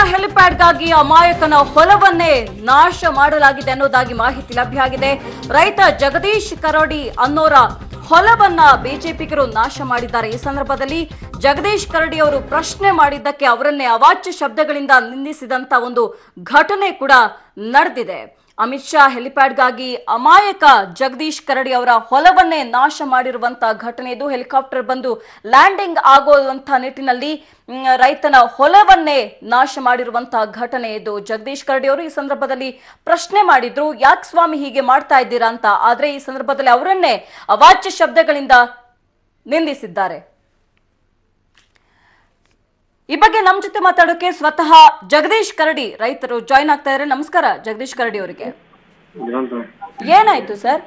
ಹೆಲಿಪ್ಯಾಡ್ಗಾಗಿ ಅಮಾಯಕನ ಹೊಲವನ್ನೇ ನಾಶ ಮಾಡಲಾಗಿದೆ ಅನ್ನೋದಾಗಿ ಮಾಹಿತಿ ಲಭ್ಯ ಆಗಿದೆ ರೈತ ಜಗದೀಶ್ ಕರೋಡಿ ಅನ್ನೋರ ಹೊಲವನ್ನ ಬಿಜೆಪಿಗರು ನಾಶ ಮಾಡಿದ್ದಾರೆ ಈ ಸಂದರ್ಭದಲ್ಲಿ ಜಗದೀಶ್ ಕರಡಿ ಅವರು ಪ್ರಶ್ನೆ ಮಾಡಿದ್ದಕ್ಕೆ ಅವರನ್ನೇ ಅವಾಚ್ಯ ಶಬ್ದಗಳಿಂದ ನಿಂದಿಸಿದಂತ ಒಂದು ಘಟನೆ ಕೂಡ ನಡೆದಿದೆ ಅಮಿತ್ ಶಾ ಹೆಲಿಪ್ಯಾಡ್ಗಾಗಿ ಅಮಾಯಕ ಜಗದೀಶ್ ಕರಡಿ ಅವರ ಹೊಲವನ್ನೇ ನಾಶ ಮಾಡಿರುವಂತ ಘಟನೆ ಇದು ಹೆಲಿಕಾಪ್ಟರ್ ಬಂದು ಲ್ಯಾಂಡಿಂಗ್ ಆಗುವಂತ ನಿಟ್ಟಿನಲ್ಲಿ ಮ್, ರೈತನ ಹೊಲವನ್ನೇ ನಾಶ ಮಾಡಿರುವಂತಹ ಘಟನೆ ಇದು ಜಗದೀಶ್ ಕರಡಿ ಅವರು ಈ ಸಂದರ್ಭದಲ್ಲಿ ಪ್ರಶ್ನೆ ಮಾಡಿದ್ರು ಯಾಕೆ ಸ್ವಾಮಿ ಹೀಗೆ ಮಾಡ್ತಾ ಇದ್ದೀರಾ ಅಂತ ಆದ್ರೆ ಈ ಸಂದರ್ಭದಲ್ಲಿ ಅವರನ್ನೇ ಅವಾಚ್ಯ ಶಬ್ದಗಳಿಂದ ನಿಂದಿಸಿದ್ದಾರೆ ಈ ಬಗ್ಗೆ ನಮ್ ಜೊತೆ ಮಾತಾಡೋಕೆ ಸ್ವತಃ ಜಗದೀಶ್ ಕರಡಿ ರೈತರು ಜಾಯ್ನ್ ಆಗ್ತಾ ಇದ್ದಾರೆ ನಮಸ್ಕಾರ ಜಗದೀಶ್ ಕರಡಿ ಅವರಿಗೆ ಏನಾಯ್ತು ಸರ್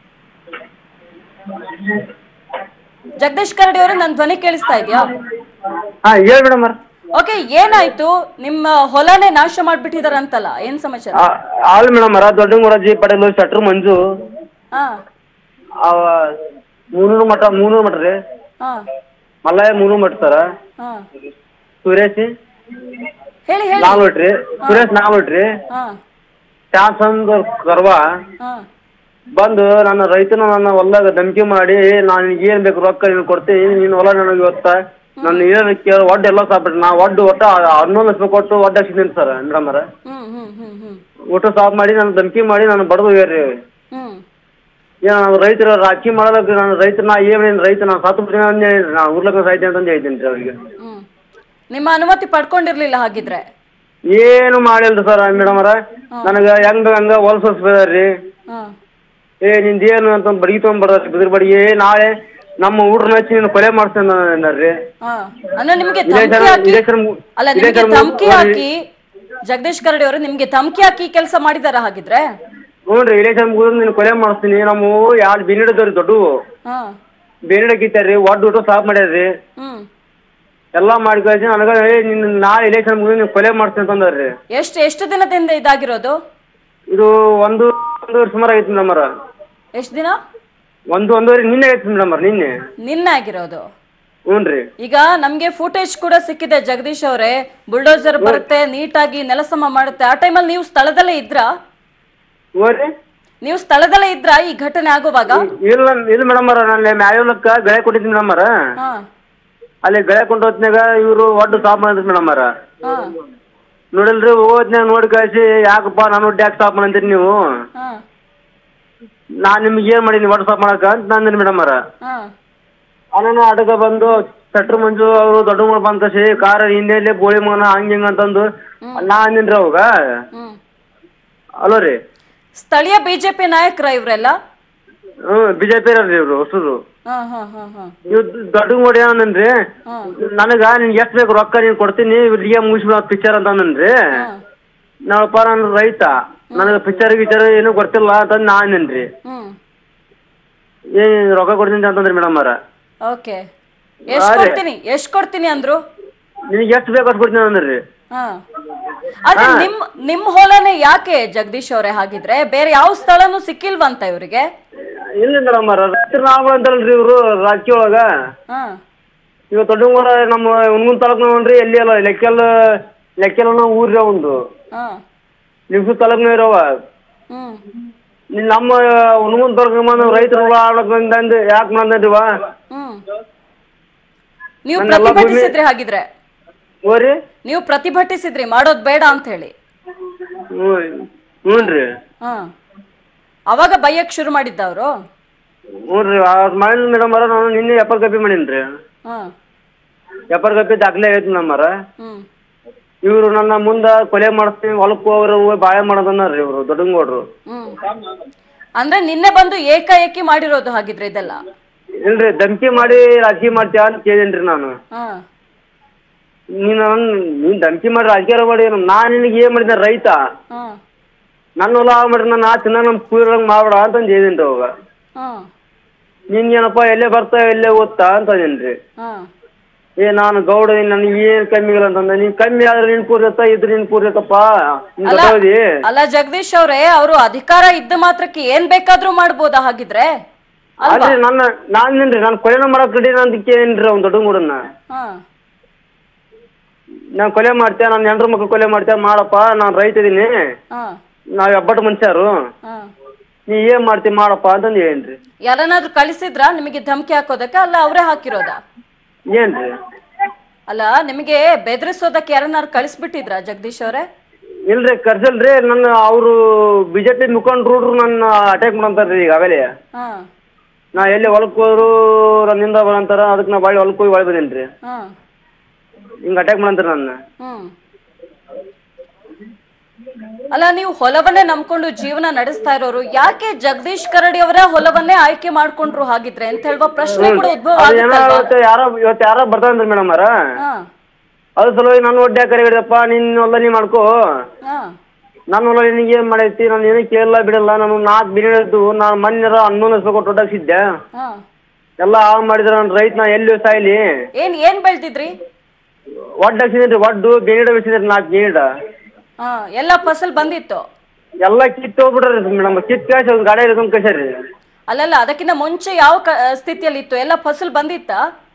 ಜಗದೀಶ್ ಕರಡಿ ಅವರು ನನ್ನ ಧ್ವನಿ ಕೇಳಿಸ್ತಾ ಇದೆಯಾ ಹಾ ಹೇಳಿ ಮೇಡಮ್ ಓಕೆ ಏನಾಯ್ತು ನಿಮ್ಮ ಹೊಲನೇ ನಾಶ ಮಾಡ್ಬಿಟ್ಟಿದಾರಂತಲ್ಲ ಏನ್ ಸಮಾಚಾರ ಆಲ್ ಮೇಡಮ್ ಅರ ದೊಡ್ಡ ಮೊರಾಜಿ ಪಟೇಲ್ ಶಟ್ರ್ ಮಂಜು ಹಾ ಅವ ಮೂನೂರು ಮಠ ಮೂನೂರು ಮಠ ರೀ ಹಾ ಮಲ್ಲಯ್ಯ ಮೂನೂರು ಮಠ ಸರ ಹಾ ಸುರೇಶ್ ಹೇಳಿ ಹೇಳಿ ನಾಲ್ವಟ್ ರೀ ಸುರೇಶ್ ನಾಲ್ವಟ್ ರೀ ಹಾ ಶಾಸಂದ್ ಕರ್ವಾ ಹಾ ಬಂದು ನನ್ನ ರೈತನ ನನ್ನ ಹೊಲ್ದಾಗ ಧಮಕಿ ಮಾಡಿ ನಾನು ಏನ್ ಬೇಕು ರೊಕ್ಕ ನೀನು ಕೊಡ್ತೀನಿ ನೀನು ಹೊಲ ನನಗೆ ಇವತ್ತ ನನ್ನ ಏನು ಕೇಳಿ ಒಡ್ಡು ಎಲ್ಲ ಸಾಕ್ಬಿಟ್ಟು ನಾ ಒಡ್ಡು ಒಟ್ಟ ಹನ್ನೊಂದು ಲಕ್ಷ ರೂಪಾಯಿ ಕೊಟ್ಟು ಒಡ್ಡು ಹಾಕ್ಸಿದ್ದೀನಿ ಸರ್ ಮೇಡಮ್ ಅರ ಹ್ಮ್ ಹ್ಮ್ ಹ್ಮ್ ಹ್ಮ್ ಒಟ್ಟು ಸಾಫ್ ಮಾಡಿ ನಾನು ಧಮಕಿ ಮಾಡಿ ನಾನು ಬಡದು ರೀ ಹ್ಮ್ ಏನು ನಾನು ರೈತರ ರಾಜಕೀಯ ಮಾಡೋದಕ್ಕೆ ನಾನು ರೈತ ನಾ ಏನೇನು ರೈತ ನಾನು ಸಾತು ಬಿಡ್ತೀನಿ ಅಂತ ಹೇಳಿ ನಾನು ಉರ್ಲಕ್ಕ ಸಾಯ್ತೀನಿ ಅಂತ ಹೇಳ್ತೀನಿ ರೀ ಅವ್ರಿಗೆ ಹ್ಮ್ ನಿಮ್ಮ ಅನುಮತಿ ಪಡ್ಕೊಂಡಿರ್ಲಿಲ್ಲ ಹಾಗಿದ್ರೆ ಏನು ಮಾಡಿಲ್ರಿ ಸರ್ ಮೇಡಮ್ ಅರ ನನಗೆ ಹೆಂಗ ಹಂಗ ಹೊಲ್ಸೋಸ್ಬೇಡ್ರಿ ಹಾ ಏ ನಿಂದ ಏನು ಅಂತ ಬಡಗಿ ತೊಗೊಂಡ್ಬರ್ರಿ ಬಿದ್ರ ಬಡಗಿ ಏ ನಾಳೆ ನಮ್ಮ ಹುಡ್ರನ್ನ ಹಚ್ಚಿ ನೀನು ಕೊಲೆ ಮಾಡ್ತೇನೆ ಅಂದಾರ್ರಿ ಹಾ ಅಂದ್ರೆ ನಿಮ್ಗೆ ಇದೇ ಧಮಕಿ ಸರ್- ಹಾಕಿ ಇದೇ ಸರ್ ಮು- ಅಲ್ಲ ಇದೇ ನಿಮ್ಗೆ ಸರ್ ಮು- ಧಮಕಿ ನೋಡಿ. ಹಾಕಿ ಜಗದೀಶ್ ಕರಡಿ ಅವರು ನಿಮ್ಗೆ ಧಮಕಿ ಹಾಕಿ ಕೆಲಸ ಮಾಡಿದಾರ ಹಾಗಿದ್ರೆ ಹ್ಞೂ ರೀ ಇಲೇಷನ್ ಮುಗಿದ್ರೆ ನೀನು ಕೊಲೆ ಮಾಡಿಸ್ತೀನಿ ನಮ್ಮ ಎರಡು ಬೇನಿಡದವ್ರಿ ದೊಡ್ಡವು ಹಾ ಬೇನಿಡಕ್ಕಿತ್ತಾರ್ರಿ ಒಡ್ಡು ಊಟ ಸಾಫ್ ಮಾಡ್ಯಾರ್ರಿ ಹ್ಮ್ ಎಲ್ಲ ಮಾಡಿ ಕಳಿಸಿ ನನಗೆ ಏ ನಿನ್ನ ನಾಳೆ ಇಲೇಷನ್ ಮುಗಿದ್ರೆ ನೀವು ಕೊಲೆ ಮಾಡ್ತೀನಿ ಅಂತಂದಾರ್ರಿ ಎಷ್ಟು ಎಷ್ಟು ದಿನದಿಂದ ಇದಾಗಿರೋದು ಇದು ಒಂದು ಒಂದೂವರೆ ಸುಮಾರು ಆಗೈತಿ ಮೇಡಮರ ಎಷ್ಟು ದಿನ ಒಂದು ಒಂದೂವರೆ ನಿನ್ನೆ ಆಗೈತಿ ಮೇಡಮರ್ ನಿನ್ನೆ ನಿನ್ನೆ ಆಗಿರೋದು ಹ್ಞೂ ರೀ ಈಗ ನಮ್ಗೆ ಫುಟೇಜ್ ಕೂಡ ಸಿಕ್ಕಿದೆ ಜಗದೀಶ್ ಅವರೇ ಬುಲ್ಡೋಸರ್ ಬರುತ್ತೆ ನೀಟಾಗಿ ನೆಲಸಮ ಮಾಡುತ್ತೆ ಆ ಟೈಮಲ್ಲಿ ನೀವು ಸ್ಥಳದಲ್ಲೇ ಇದ್ರಾ ಹೋರಿ ನೀವು ಸ್ಥಳದಲ್ಲೇ ಇದ್ರಾ ಈ ಘಟನೆ ಆಗುವಾಗ ಇಲ್ಲ ಇಲ್ಲ ಮೇಡಮರ ನಾನು ಮ್ಯಾಲಕ್ಕ ಗಳೆ ಕೊಟ್ಟಿದ್ದೀನಿ ಮೇಡಮರ ಹಾ ಅಲ್ಲಿ ಗಳೆ ಕೊಂಡು ಹೊತ್ನಾಗ ಇವರು ಒಡ್ಡು ಸಾಫ್ ಮಾಡಿದ್ರು ಮೇಡಮರ ಹಾ ನೋಡಿಲ್ರಿ ಹೋದ್ನಾಗ ನೋಡಿ ಕಳಿಸಿ ಯಾಕಪ್ಪ ನಾನು ಒಡ್ಡು ಯಾಕೆ ಸಾಫ್ ಮಾಡಂತೀರಿ ನೀವು ಹಾ ನಾನು ನಿಮ್ಗೆ ಏನು ಮಾಡೀನಿ ಒಡ್ಡು ಸಾಫ್ ಮಾಡಕ ಅಂತ ನಂದಿನಿ ಮೇಡಮರ ಹಾ ಅವನು ಅಡಗ ಬಂದು ಸಟ್ರು ಮಂಜು ಅವರು ದೊಡ್ಡ ಮಗ ಬಂದ ಕಸಿ ಕಾರ ಹಿಂದೆ ಬೋಳಿ ಮಗನ ಹಂಗೆ ಹಿಂಗೆ ಅಂತಂದು ನಾ ಅಂದಿನ್ರಿ ಅವಾಗ ಹ್ಮ್ ಅಲೋ ರೀ ಸ್ಥಳೀಯ ಬಿಜೆಪಿ ನಾಯಕರ ಇವರೆಲ್ಲ ಹ್ಞೂ ಬಿಜೆಪಿ ರೀ ಇವರು ಹೊಸರು ಹಾ ಹಾ ಹಾ ಹಾ ನೀವು ದೊಡ್ಡ ನೋಡಿ ಏನಂದ್ರಿ ಹಾ ನನಗ ನಿನ್ಗೆ ಎಷ್ಟು ಬೇಕು ರೊಕ್ಕ ನೀನು ಕೊಡ್ತೀನಿ ಇಲ್ಲಿಗೆ ಮುಗಿಸ್ಬಿಡ ಪಿಕ್ಚರ್ ಅಂತ ಅಂದನ್ರಿ ಹಾ ನಾವಪ್ಪ ನಾನು ರೈತ ನನಗೆ ಪಿಕ್ಚರ್ ಗಿಚ್ಚರ್ ಏನೂ ಗೊತ್ತಿಲ್ಲ ಅಂತಂದು ನಾ ಅಂದೇನ್ರಿ ಹ್ಮ್ ಏನ್ ರೊಕ್ಕ ಕೊಡ್ತೀನಿ ಅಂತಂದ್ರಿ ಮೇಡಮ್ ಅವರ ಓಕೆ ಎಷ್ಟ್ ಕೊಡ್ತೀನಿ ಎಷ್ಟ್ ಕೊಡ್ತೀನಿ ಅಂದ್ರು ನಿನಗೆ ಎಷ್ಟು ಬೇಕು ಅಷ್ಟು ಕೊಡ್ತೀನಿ ಅಂದ್ರಿ ಹಾ ಆದ್ರೆ ನಿಮ್ ನಿಮ್ ಹೊಲನೇ ಯಾಕೆ ಜಗದೀಶ್ ಅವರೇ ಹಾಗಿದ್ರೆ ಬೇರೆ ಯಾವ ಸ್ಥಳನೂ ಸಿಕ್ಕಿಲ್ವಂತ ಇವರಿಗೆ ಇಲ್ಲ ಮೇಡಮ್ ಅವರ ರೈತರು ನಾವು ಅಂತಾರಲ್ರಿ ಇವರು ರಾಜಕೀಯ ಒಳಗ ಹಾ ಈಗ ದೊಡ್ಡ ನಮ್ಮ ಹುನ್ಗುನ್ ತಾಲೂಕು ನೋಡ್ರಿ ಎಲ್ಲಿ ಅಲ್ಲ ಲೆಕ್ಕೆಲ್ಲ ಲೆಕ್ಕೆಲ್ಲ ಊರ್ರಿ ಒಂದು ಹಾ ನಿಮ್ಸು ತಾಲೂಕ್ನ ಇರವ ಹ್ಮ್ ನೀನ್ ನಮ್ಮ ಹುನ್ಗುನ್ ತಾಲೂಕು ಬಂದು ರೈತರು ಆಡೋದ್ರಿಂದ ಯಾಕೆ ಮಾಡ್ರಿ ಹ್ಮ್ ನೀವು ನನ್ನೆಲ್ಲ ಭೂಮಿ- ಪ್ರತಿಭಟಿಸಿದ್ರಿ ಹಾಗಿದ್ರೆ ಓರಿ ನೀವು ಪ್ರತಿಭಟಿಸಿದ್ರಿ ಮಾಡೋದ್ ಬೇಡ ಅಂತ ಹೇಳಿ ಹ್ಞೂ ಹ್ಞೂ ರೀ ಹಾ ಅವಾಗ ಬೈಯಕ್ ಶುರು ಮಾಡಿದ್ದ ಅವರು ಹ್ಞೂ ರೀ ಮಾಡಿನ ಮೇಡಮ್ ಅವರ ನಾನು ನಿನ್ನೆ ಎಪ್ಪರ್ ಕಾಪಿ ಮಾಡೀನಿ ರೀ ಹಾ ಎಪ್ಪರ್ ಕಾಪಿ ದಾಖಲೆ ಆಗೈತಿ ನಮ್ಮರ ಹ್ಮ್ ಇವರು ನನ್ನ ಮುಂದೆ ಕೊಲೆ ಮಾಡಿಸ್ತೀನಿ ಹೊಲಕ್ಕೆ ಹೋಗ್ರು ಬಾಳೆ ಮಾಡೋದನ್ನ ರೀ ಇವರು ದೊಡ್ಡಂಗೋಡ್ರು ಹ್ಮ್ ಅಂದ್ರೆ ನಿನ್ನೆ ಬಂದು ಏಕಾಏಕಿ ಮಾಡಿರೋದು ಹಾಗಿದ್ರೆ ಇದೆಲ್ಲ ಇಲ್ರಿ ಧಮಕಿ ಮಾಡಿ ರಾಜಕೀಯ ಮಾಡ್ತೀಯ ಅಂತ ಕೇಳೀನಿ ನಾನು ಹಾ ನೀನು ನನ್ ನೀನು ಧಮಕಿ ಮಾಡಿ ರಾಜಕೀಯ ಮಾಡಿ ನಾನು ನಿನಗೆ ಏನು ಮಾಡಿದ್ದೆ ರೈತ ಹಾ ನನ್ನ ಹೊಲ ಮಾಡ್ರಿ ನಾನು ಆ ತಿನ್ನ ನಮ್ಮ ಕೂರಂಗೆ ಮಾಡ್ಬೇಡ ಅಂತಂದು ಹೇಳಿನಿ ರೀ ಅವಾಗ ಹಾ ನಿನ್ಗೇನಪ್ಪ ಎಲ್ಲೇ ಬರ್ತಾ ಎಲ್ಲೇ ಓದ್ತಾ ಅಂತ ಅಂದೇನಿ ರೀ ಹಾ ಏ ನಾನು ಗೌಡ ನನಗೆ ಏನು ಕಮ್ಮಿ ಇಲ್ಲ ಅಂತಂದ ನೀನು ಕಮ್ಮಿ ಆದ್ರೆ ನಿನ್ ಪೂರ್ಯತ ಇದ್ರೆ ನಿನ್ ಪೂರ್ಯತಪ್ಪ ನಿನ್ ಅಲ್ಲ ಗೊತ್ತಾವದಿ ಅಲ್ಲ ಜಗದೀಶ್ ಅವ್ರೆ ಅವರು ಅಧಿಕಾರ ಇದ್ದ ಮಾತ್ರಕ್ಕೆ ಏನ್ ಬೇಕಾದ್ರೂ ಮಾಡ್ಬೋದಾ ಹಾಗಿದ್ರೆ ಅಲ್ವಾ ಆದ್ರೆ ನನ್ನ ನಾನು ನಿನ್ರಿ ನಾನು ಕೊಲೆನ ಮಾಡಕ್ ರೆಡಿ ಅಂತ ಕೇಳೇನ್ರಿ ಅವ್ನು ದೊಡ್ಡ ಮೂಡನ್ನ ಹಾ ನಾನು ಕೊಲೆ ಮಾಡ್ತೇವೆ ನನ್ನ ಹೆಂಡ್ರ ಮಕ್ಳು ಕೊಲೆ ಮಾಡ್ತೇವೆ ಮಾಡಪ್ಪ ನಾನು ರೈತ ಇದೀನಿ ಹಾ ನಾವು ಹೆಬ್ಬಟ್ಟು ಮನುಷ್ಯರು ಹಾ ನೀ ಏನು ಮಾಡ್ತಿ ಮಾಡಪ್ಪ ಅಂತಂದು ಏನ್ರಿ ಯಾರನ್ನಾದ್ರೂ ಕಳಿಸಿದ್ರಾ ನಿಮಗೆ ಧಮಕಿ ಹಾಕೋದಕ್ಕೆ ಅಲ್ಲ ಅವರೇ ಹಾಕಿರೋದಾ ಏನ್ರಿ ಅಲ್ಲ ನಿಮಗೆ ಬೆದರಿಸೋದಕ್ಕೆ ಯಾರನ್ನಾರು ಕಳಿಸ್ಬಿಟ್ಟಿದ್ರಾ ಜಗದೀಶ್ ಅವರೇ ಇಲ್ರಿ ಕರ್ಸಲ್ರಿ ನನ್ನ ಅವರು ಬಿ ಜೆ ಪಿ ಮುಖಂಡ್ರು ನನ್ನ ಅಟ್ಯಾಕ್ ಮಾಡಂತಾರ್ರಿ ಈಗ ಅವೇಲೆ ಹಾ ನಾ ಎಲ್ಲಿ ಹೊಲಕ್ಕೆ ಹೋದ್ರು ನನ್ನಿಂದ ಬರಂತಾರ ಅದಕ್ಕೆ ನಾ ಬಾಳಿ ಹೊಲಕ್ಕೆ ಹೋಗಿ ಒಳಗೆ ಬಂದೇನಿ ರೀ ಹಾ ಹಿಂಗೆ ಅಟ್ಯಾಕ್ ಮಾಡಂತಾರ ನನ್ನ ಹ್ಮ್ ಅಲ್ಲ ನೀವು ಹೊಲವನ್ನೇ ನಂಬ್ಕೊಂಡು ಜೀವನ ನಡೆಸ್ತಾ ಇರೋರು ಯಾಕೆ ಜಗದೀಶ್ ಕರಡಿ ಅವರ ಹೊಲವನ್ನೇ ಆಯ್ಕೆ ಮಾಡ್ಕೊಂಡ್ರು ಹಾಗಿದ್ರೆ ಅಂತ ಹೇಳುವ ಪ್ರಶ್ನೆ ಕೂಡ ಉದ್ಭವ ಅದು ಏನೋ ಆಗುತ್ತಲ್ವಾ ಇವತ್ತು ಯಾರೋ ಇವತ್ತು ಯಾರೋ ಬರ್ತಾರಂದ್ರಿ ಮೇಡಮ್ ಅವರ ಹಾ ಅದ್ರ ಸಲುವಾಗಿ ನಾನು ಒಡ್ಡೆ ಕರೆಗಡಿದಪ್ಪ ನಿನ್ನ ಹೊಲ ನೀ ಮಾಡ್ಕೋ ಹಾ ನನ್ನ ಹೊಲ ನಿನಗೆ ಏನು ಮಾಡೈತಿ ನಾನು ಏನೂ ಕೇಳಲ್ಲ ಬಿಡಲ್ಲ ನಾನು ನಾಲ್ಕು ಬಿರಿಯಾನಿ ನಾನು ಮೊನ್ನೆ ಹನ್ನೊಂದು ಲಕ್ಷ ಕೊಟ್ಟು ಒಡ್ಡಾಕ್ಸಿದ್ದೆ ಹಾ ಎಲ್ಲ ಹಾಳು ಮಾಡಿದ್ರೆ ನನ್ನ ರೈತ ನಾ ಎಲ್ಲಿ ಸಾಯ್ಲಿ ಏನ್ ಏನ್ ಬೆಳ್ದಿದ್ರಿ ಒಡ್ಡು ಹಾಕ್ಸಿದ್ರಿ ಒಡ್ಡು ಬೇಡ ಬೆಳೆಸಿದ್ರಿ ನಾಲ್ಕು ಗೇಡ ಹಾ ಎಲ್ಲಾ ಫಸಲ್ ಬಂದಿತ್ತು ಎಲ್ಲ ಕಿತ್ತು ಹೋಗ್ಬಿಟ್ರಿ ಮೇಡಮ್ ಕಿತ್ತು ಕಾಯ್ಸಿ ಒಂದು ಗಾಡಿ ಹಿಡ್ಕೊಂಡು ಕಳ್ಸ್ಯಾರಿ ಅಲ್ಲಲ್ಲ ಅದಕ್ಕಿಂತ ಮುಂಚೆ ಯಾವ ಕ- ಸ್ಥಿತಿಯಲ್ಲಿ ಇತ್ತು ಎಲ್ಲ ಫಸಲ್ ಬಂದಿತ್ತಾ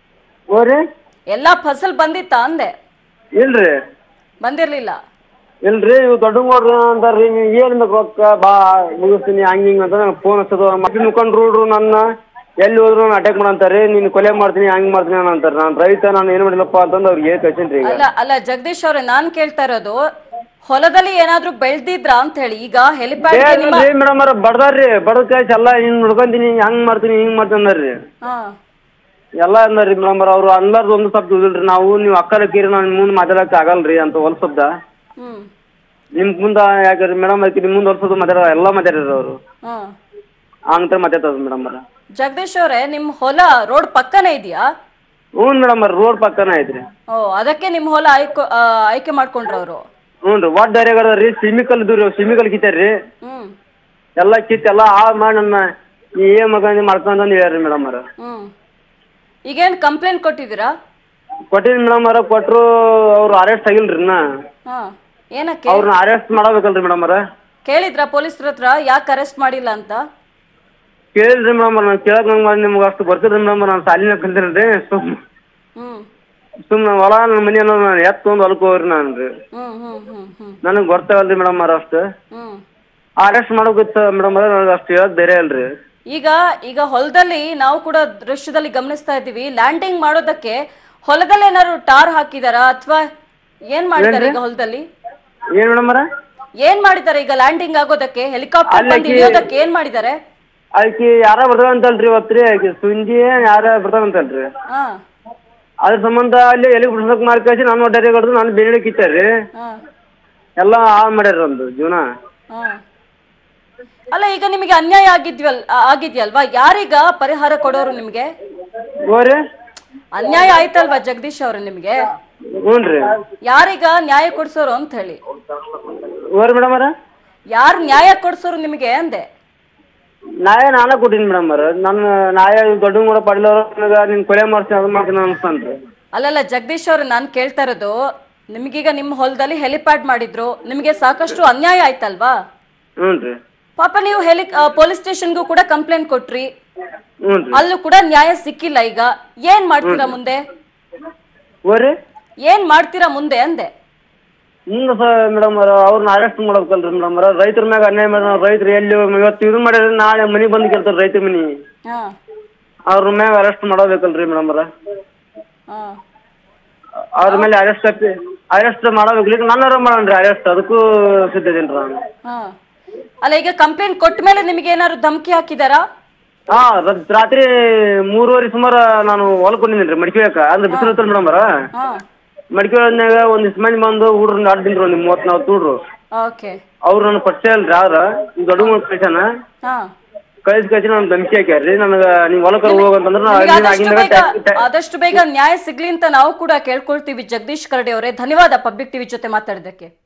ಓರಿ ಎಲ್ಲಾ ಫಸಲ್ ಬಂದಿತ್ತಾ ಅಂದೆ ಇಲ್ರಿ ಬಂದಿರ್ಲಿಲ್ಲ ಇಲ್ರಿ ಇವು ದೊಡ್ಡ ನೋಡ್ರಿ ಅಂತಾರ್ರಿ ನೀವು ಏನು ಬೇಕು ರೊಕ್ಕ ಬಾ ಮುಗಿಸ್ತೀನಿ ಹಂಗೆ ಹಿಂಗೆ ಅಂತ ನಂಗೆ ಫೋನ್ ಹಚ್ಚೋದು ಮಕ್ಳು ಮುಖಂಡ್ರು ನನ್ನ ಎಲ್ಲಿ ಹೋದ್ರು ನಾನು ಅಟ್ಯಾಕ್ ಮಾಡಂತಾರೆ ನೀನು ಕೊಲೆ ಮಾಡ್ತೀನಿ ಹಂಗೆ ಮಾಡ್ತೀನಿ ನಾನು ಅಂತಾರೆ ನಾನು ರೈತ ನಾನು ಏನು ಮಾಡಿಲ್ಲಪ್ಪ ಅಂತಂದು ಅವ್ರಿಗೆ ಏನು ಕಳ್ಸೀನಿ ಈಗ ಅಲ್ಲ ಅಲ್ಲ ಜಗದೀಶ್ ಅವ್ರೆ ನಾನ್ ಕೇಳ್ತಾ ಇರೋದು ಹೊಲದಲ್ಲಿ ಏನಾದ್ರೂ ಬೆಳ್ದಿದ್ರಾ ಅಂತ ಹೇಳಿ ಈಗ ಹೆಲಿಪ್ಯಾಡ್ ನಿಮ್ಮ ಏನ್ರಿ ಮೇಡಮ್ ಅವ್ರ ಬಡ್ದಾರ್ರಿ ಬಡದ್ ಕಾಯ್ಸಿ ಎಲ್ಲ ಹಿಂಗೆ ನೋಡ್ಕೊಂತೀನಿ ಹಂಗೆ ಮಾಡ್ತೀನಿ ಹಿಂಗೆ ಮಾಡ್ತೀನಿ ಅಂದಾರ್ರಿ ಹಾ ಎಲ್ಲ ಅಂದಾರ್ರಿ ಮೇಡಮ್ ಅವ್ರು ಅನ್ಲಾರ್ದು ಒಂದು ಶಬ್ದ ಉದಿಲ್ರಿ ನಾವು ನೀವು ಅಕ್ಕಲಕ್ಕಿರಿ ನಾನು ನಿಮ್ಮ ಮುಂದೆ ಮಾತಾಡಕ್ಕೆ ಆಗಲ್ರಿ ಅಂತ ಒಂದು ಶಬ್ದ ಹ್ಮ್ ನಿಮ್ಮ ಮುಂದೆ ಯಾಕ್ರಿ ಮೇಡಮ್ ಅದಕ್ಕೆ ನಿಮ್ಮ ಮುಂದೆ ಹೊಲ್ಸೋದು ಮಾತಾಡ ಎಲ್ಲ ಮಾತಾಡ್ರಿ ಅವರು ಹಾ ಅಂತ ಮಾತಾಡ್ತದ ಮೇಡಮ್ ಅವ್ರ ಜಗದೀಶ್ ಅವ್ರೆ ನಿಮ್ ಹೊಲ ರೋಡ್ ಪಕ್ಕನೇ ಇದೆಯಾ ಹ್ಞೂ ಮೇಡಮ್ ಅವ್ರ ರೋಡ್ ಪಕ್ಕನ ಐತ್ರಿ ಓ ಅದಕ್ಕೆ ನಿಮ್ ಹೊಲ ಆಯ್ಕೆ ಆ, ಆಯ್ಕೆ ಮಾಡ್ಕೊಂಡ್ರ ಅವರು ಹ್ಞೂ ರೀ ವಾಟ್ ಡೈರೆಗದ ರೀ ಸಿಮಿಕಲ್ ಇದ್ದು ರೀ ಸಿಮಿಕಲ್ ಕಿತ್ತಾರ್ರಿ ಹ್ಮ್ ಎಲ್ಲ ಕಿತ್ತು ಎಲ್ಲ ಹಾಳು ಮಾಡಿ ನನ್ನ ನೀ ಏನು ಮಗಂದು ಮಾಡ್ಕೊಂತಂದು ಹೇಳ್ರಿ ಮೇಡಮ್ ಅವ್ರ ಹ್ಮ್ ಈಗೇನ್ ಕಂಪ್ಲೇಂಟ್ ಕೊಟ್ಟಿದ್ದೀರಾ ಕೊಟ್ಟಿನಿ ಮೇಡಮ್ ಅವ್ರ ಕೊಟ್ಟರು ಅವ್ರು ಅರೆಸ್ಟ್ ಆಗಿಲ್ರಿ ಇನ್ನ ಹಾ ಏನಕ್ಕೆ ಅವ್ರನ್ನ ಅರೆಸ್ಟ್ ಮಾಡಬೇಕಲ್ರಿ ಮೇಡಮ್ ಅವ್ರ ಕೇಳಿದ್ರಾ ಪೊಲೀಸ್ರ ಹತ್ರ ಯಾಕೆ ಅರೆಸ್ಟ್ ಮಾಡಿಲ್ಲ ಅಂತ ಕೇಳಿದ್ರಿ ಮೇಡಮ್ ನಾನು ಕೇಳಕ್ ನಂಗೆ ನಿಮ್ಗೆ ಅಷ್ಟು ಬರ್ತಿದ್ರಿ ಮೇಡಮ್ ನಾನು ಸಾಲಿನ ಕಲ್ತೀನಿ ರೀ ಸುಮ್ ಹ್ಮ್ ಸುಮ್ಮನೆ ಹೊಲ ನನ್ನ ಮನೆ ನಾನು ಎತ್ತೊಂದು ಹೊಲಕ್ಕೆ ಹೋಗ್ರಿ ನಾನು ರೀ ಹ್ಮ್ ಹ್ಮ್ ಹ್ಮ್ ಹ್ಮ್ ನನಗೆ ಗೊತ್ತಾಗಲ್ರಿ ಮೇಡಮ್ ಅವ್ರ ಅಷ್ಟು ಹ್ಮ್ ಅರೆಸ್ಟ್ ಮಾಡೋಕಿತ್ತು ಮೇಡಮ್ ಅವ್ರ ನನಗೆ ಅಷ್ಟು ಹೇಳೋದು ಬೇರೆ ಅಲ್ರಿ ಈಗ ಈಗ ಹೊಲದಲ್ಲಿ ನಾವು ಕೂಡ ದೃಶ್ಯದಲ್ಲಿ ಗಮನಿಸ್ತಾ ಇದ್ದೀವಿ ಲ್ಯಾಂಡಿಂಗ್ ಮಾಡೋದಕ್ಕೆ ಹೊಲದಲ್ಲಿ ಏನಾದ್ರು ಟಾರ್ ಹಾಕಿದಾರಾ ಅಥವಾ ಏನ್ ಮಾಡಿದ್ದಾರೆ ಈಗ ಹೊಲದಲ್ಲಿ ಏನು ಮೇಡಮ್ ಅವ್ರ ಏನ್ ಮಾಡಿದ್ದಾರೆ ಈಗ ಲ್ಯಾಂಡಿಂಗ್ ಆಗೋದಕ್ಕೆ ಹೆಲಿಕಾಪ್ಟರ್ ಬಂದು ಅಲ್ಲಕ್ಕೆ- ಇಳಿಯೋದಕ್ಕೆ ಏನ್ ಮಾಡಿದ್ದಾರೆ ಆಕಿ ಯಾರ ಬರ್ತಾವಂತಲ್ರಿ ಇವತ್ತು ರೀ ಆಕಿ ಸುಂಜಿ ಯಾರ ಬರ್ತಾವಂತಲ್ರಿ ಹಾ ಅದ್ರ ಸಂಬಂಧ ಅಲ್ಲಿ ಎಲ್ಲಿ ಬಿಡ್ಸಕ್ ಮಾರಿ ಕಳ್ಸಿ ನಾನು ಒಡ್ಡಾರಿ ಹೊಡೆದು ನಾನು ಬೇರೆ ಕಿತ್ತಾರ್ರಿ ಹಾ ಎಲ್ಲ ಹಾಳು ಮಾಡ್ಯಾರ ಒಂದು ಜೀವನ ಹಾ ಅಲ್ಲ ಈಗ ನಿಮಗೆ ಅನ್ಯಾಯ ಆಗಿದ್ವಲ್ ಆ- ಆಗಿದ್ಯಲ್ವಾ ಯಾರೀಗ ಪರಿಹಾರ ಕೊಡೋರು ನಿಮ್ಗೆ ಓರಿ ಅನ್ಯಾಯ ಆಯ್ತಲ್ವಾ ಜಗದೀಶ್ ಅವ್ರು ನಿಮ್ಗೆ ಹ್ಞೂ ರೀ ಯಾರೀಗ ನ್ಯಾಯ ಕೊಡ್ಸೋರು ಅಂತ ಹೇಳಿ ಓರಿ ಮೇಡಮ್ ಅವ್ರ ಯಾರು ನ್ಯಾಯ ಕೊಡ್ಸೋರು ನಿಮಗೆ ಅಂದೆ ನಾಯ ನಾನೇ ಕೊಟ್ಟಿನಿ ಮೇಡಮ್ ಅವ್ರ ನನ್ನ ನಾಯ ದೊಡ್ಡ ಕೂಡ ಪಡ್ಲವ್ರ ನನಗೆ ನೀನು ಕೊಲೆ ಮಾಡ್ತೀನಿ ಅದು ಮಾಡ್ತೀನಿ ಅನ್ಸ್ತಾನ್ರಿ ಅಲ್ಲಲ್ಲ ಜಗದೀಶ್ ಅವ್ರು ನಾನು ಕೇಳ್ತಾ ಇರೋದು ನಿಮ್ಗೀಗ ನಿಮ್ಮ ಹೊಲದಲ್ಲಿ ಹೆಲಿಪ್ಯಾಡ್ ಮಾಡಿದ್ರು ನಿಮಗೆ ಸಾಕಷ್ಟು ಅನ್ಯಾಯ ಆಯ್ತಲ್ವಾ ಹ್ಞೂ ರೀ ಪಾಪ ನೀವು ಹೆಲಿ ಪೊಲೀಸ್ ಸ್ಟೇಷನ್ಗೂ ಕೂಡ ಕಂಪ್ಲೇಂಟ್ ಕೊಟ್ರಿ ಹ್ಞೂ ರೀ ಅಲ್ಲೂ ಕೂಡ ನ್ಯಾಯ ಸಿಕ್ಕಿಲ್ಲ ಈಗ ಏನ್ ಮಾಡ್ತೀರಾ ಮುಂದೆ ಓರಿ ಏನ್ ಮಾಡ್ತೀರಾ ಮುಂದೆ ಅಂದೆ ಮುಂದೆ ಸ ಮೇಡಮ್ ಅವ್ರ ಅವ್ರನ್ನ ಅರೆಸ್ಟ್ ಮಾಡ್ಬೇಕಲ್ರಿ ಮೇಡಮ್ ಅವ್ರ ರೈತರ ಮ್ಯಾಗ ಅನ್ಯಾಯ ಮಾಡಿ ರೈತರು ಎಲ್ಲಿ ಇವತ್ತು ಇದು ಮಾಡಿದ್ರೆ ನಾಳೆ ಮನೆಗೆ ಬಂದು ಕೇಳ್ತಾರೆ ರೈತ ಮನೆ ಹಾ ಅವ್ರ ಮ್ಯಾಗ ಅರೆಸ್ಟ್ ಮಾಡಬೇಕಲ್ರಿ ಮೇಡಮ್ ಅವ್ರ ಹಾ ಅವ್ರ ಮೇಲೆ ಅರೆಸ್ಟ್ ಹಾಕಿ ಅರೆಸ್ಟ್ ಮಾಡಬೇಕು ಈಗ ನನ್ನರ ಮಾಡೋಣ್ರಿ ಅರೆಸ್ಟ್ ಅದಕ್ಕೂ ಸಿದ್ಧ ಇದೀನಿ ನಾನು ಹಾ ಅಲ್ಲ ಈಗ ಕಂಪ್ಲೇಂಟ್ ಕೊಟ್ಟ ಮೇಲೆ ನಿಮಗೆ ಏನಾದ್ರು ಧಮಕಿ ಹಾಕಿದಾರಾ ಹಾ ರ- ರಾತ್ರಿ ಮೂರುವರೆ ಸುಮಾರು ನಾನು ಹೊಲಕ್ಕೆ ಬಂದಿದ್ದೀನಿ ರೀ ಮಡಿಕೆ ಅಂದ್ರೆ ಬಿಸಿಲು ಇರ್ತಲ್ಲ ಮೇಡಮ್ ಅವ್ರ ಹಾ ಮಡಿಕೆ ಹೊಲ್ದಾಗ ಒಂದಿಷ್ಟು ಮಂದಿ ಬಂದು ಹುಡ್ರನ್ನ ಆಡ್ತೀನಿ ಒಂದು ಮೂವತ್ತು ನಾಲ್ಕು ಹುಡ್ರು ಓಕೆ ಅವ್ರು ನನ್ನ ಪರಿಚಯ ಅಲ್ರಿ ಯಾರ ದೊಡ್ಡ ಕಳ್ಸಾನ ಹಾ ಕಳ್ಸಿ ಕಳ್ಸಿ ನಾನು ಧಮಕಿ ಹಾಕ್ಯಾರ್ರಿ ನನಗೆ ನೀವು ಹೊಲಕ್ಕೆ ಹೋಗಂತಂದ್ರೆ ನಿಮಗೆ ನಾನು ಆದಷ್ಟು ಆಗಿಂದ ಬೇಗ ಆದಷ್ಟು ಬೇಗ ನ್ಯಾಯ ಸಿಗ್ಲಿ ಅಂತ ನಾವು ಕೂಡ ಕೇಳ್ಕೊಳ್ತೀವಿ ಜಗದೀಶ್ ಕರಡಿ ಅವರೇ ಧನ್ಯವಾದ ಪಬ್ಲಿಕ್ ಟಿವಿ ಜೊತೆ ಮಾತಾಡಿದ್ದಕ್ಕೆ